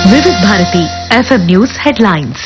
వివిధ Bharati FM news headlines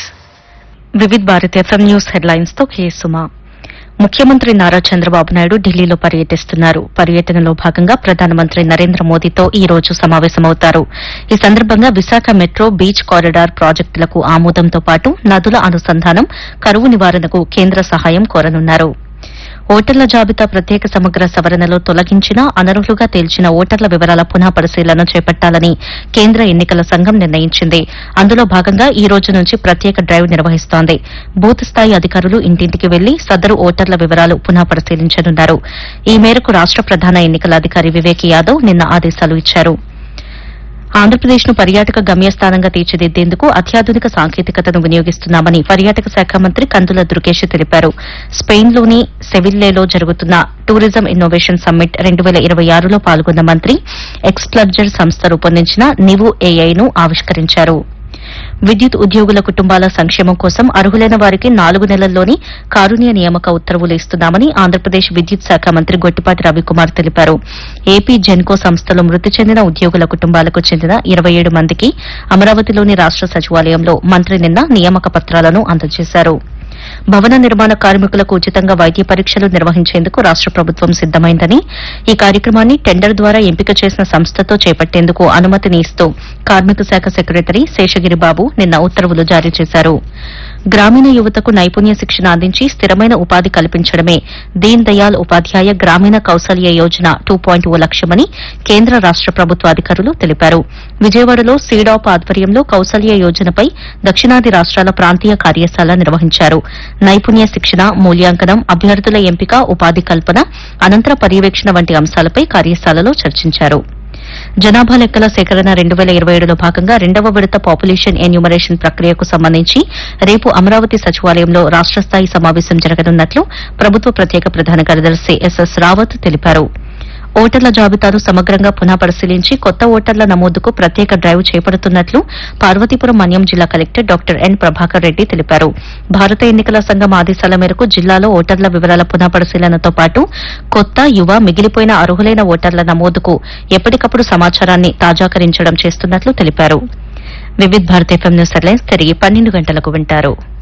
Vividh Bharat FM news headlines తో K సుమా ముఖ్యమంత్రి నారా చంద్రబాబు నాయుడు ఢిల్లీలో పర్యటిస్తున్నారు పర్యటనలో భాగంగా ప్రధానమంత్రి నరేంద్ర మోదీతో ఈ రోజు సమావేశమవుతారు ఈ సందర్భంగా విశాఖ మెట్రో బీచ్ కారిడార్ ప్రాజెక్టులకు ఆమోదంతో పాటు నదుల అనుసంధానం కరువు నివారణకు కేంద్ర సహాయం కోరనున్నారు ఓటర్ల జాబితా ప్రత్యేక సమగ్ర సవరణలో తొలగించిన అనర్హులుగా తేల్చిన ఓటర్ల వివరాల పునః పరిశీలన చేపట్టాలని కేంద్ర ఎన్నికల సంఘం నిర్ణయించింది అందులో భాగంగా ఈ రోజు నుంచి ప్రత్యేక డ్రైవ్ నిర్వహిస్తోంది బూత్ స్థాయి అధికారులు ఇంటింటికి వెళ్లి సదరు ఓటర్ల వివరాలు పునః పరిశీలించనున్నారు ఈ మేరకు రాష్ట ప్రధాన ఎన్నికల అధికారి వివేక్ యాదవ్ నిన్న ఆదేశాలు ఇచ్చారు ఆంధ్రప్రదేశ్ ను పర్యాటక గమ్యస్థానంగా తీర్చిదిద్దేందుకు అత్యాధునిక సాంకేతికతను వినియోగిస్తున్నామని పర్యాటక శాఖ మంత్రి కందుల దుర్గేష్ తెలిపారు స్పెయిన్లోని సెవిల్లేలో జరుగుతున్న టూరిజం ఇన్నోవేషన్ సమ్మిట్ రెండు వేల ఇరవై ఆరులో పాల్గొన్న మంత్రి ఎక్స్ప్లర్జర్ సంస్థ రూపొందించిన నివు ఏఐను ఆవిష్కరించారు విద్యుత్ ఉద్యోగుల కుటుంబాల సంక్షేమం కోసం అర్హులైన వారికి నాలుగు నెలల్లోని కారుణ్య నియామక ఉత్తర్వులు ఇస్తున్నామని ఆంధ్రప్రదేశ్ విద్యుత్ శాఖ మంత్రి గొట్టిపాటి రవికుమార్ తెలిపారు ఏపీ జెన్కో సంస్థలో మృతి చెందిన ఉద్యోగుల కుటుంబాలకు చెందిన ఇరవై ఏడు మందికి అమరావతిలోని రాష్ట సచివాలయంలో మంత్రి నిన్న నియామక పత్రాలను అందజేశారు భవన నిర్మాణ కార్మికులకు ఉచితంగా వైద్య పరీక్షలు నిర్వహించేందుకు రాష్ట ప్రభుత్వం సిద్దమైందని ఈ కార్యక్రమాన్ని టెండర్ ద్వారా ఎంపిక చేసిన సంస్థతో చేపట్టేందుకు అనుమతిని ఇస్తూ కార్మిక శాఖ సెక్రటరీ శేషగిరి బాబు నిన్న ఉత్తర్వులు జారీ చేశారు గ్రామీణ యువతకు నైపుణ్య శిక్షణ అందించి స్థిరమైన ఉపాధి కల్పించడమే Deen Dayal Upadhyaya Grameen Kaushalya Yojana two point O లక్ష్యమని కేంద్ర రాష్ట ప్రభుత్వ అధికారులు తెలిపారు విజయవాడలో సీడాప్ ఆధ్వర్యంలో కౌశల్య యోజనపై దక్షిణాది రాష్ట్రాల ప్రాంతీయ కార్యశాల నిర్వహించారు నైపుణ్య శిక్షణ మూల్యాంకనం అభ్యర్థుల ఎంపిక ఉపాధి కల్పన అనంతర పర్యవేక్షణ వంటి అంశాలపై కార్యశాలలో చర్చించారు జనాభా లెక్కల సేకరణ రెండు వేల ఇరవై ఏడులో భాగంగా రెండవ విడత పాపులేషన్ ఎన్యూమరేషన్ ప్రక్రియకు సంబంధించి రేపు అమరావతి సచివాలయంలో రాష్ట స్థాయి సమావేశం జరగనున్నట్లు ప్రభుత్వ ప్రత్యేక ప్రధాన కార్యదర్శి ఎస్ఎస్ రావత్ తెలిపారు ఓటర్ల జాబితాను సమగ్రంగా పునః పరిశీలించి కొత్త ఓటర్ల నమోదుకు ప్రత్యేక డ్రైవ్ చేపడుతున్నట్లు పార్వతీపురం మన్యం జిల్లా collector doctor N Prabhakar Reddy తెలిపారు భారత ఎన్నికల సంఘం ఆదేశాల మేరకు జిల్లాలో ఓటర్ల వివరాల పునః పరిశీలనతో పాటు కొత్త యువ మిగిలిపోయిన అర్హులైన ఓటర్ల నమోదుకు ఎప్పటికప్పుడు సమాచారాన్ని తాజాకరించడం చేస్తున్నట్లు తెలిపారు Vividh Bharat FM news headlines తిరిగి పన్నెండు గంటలకు వింటారు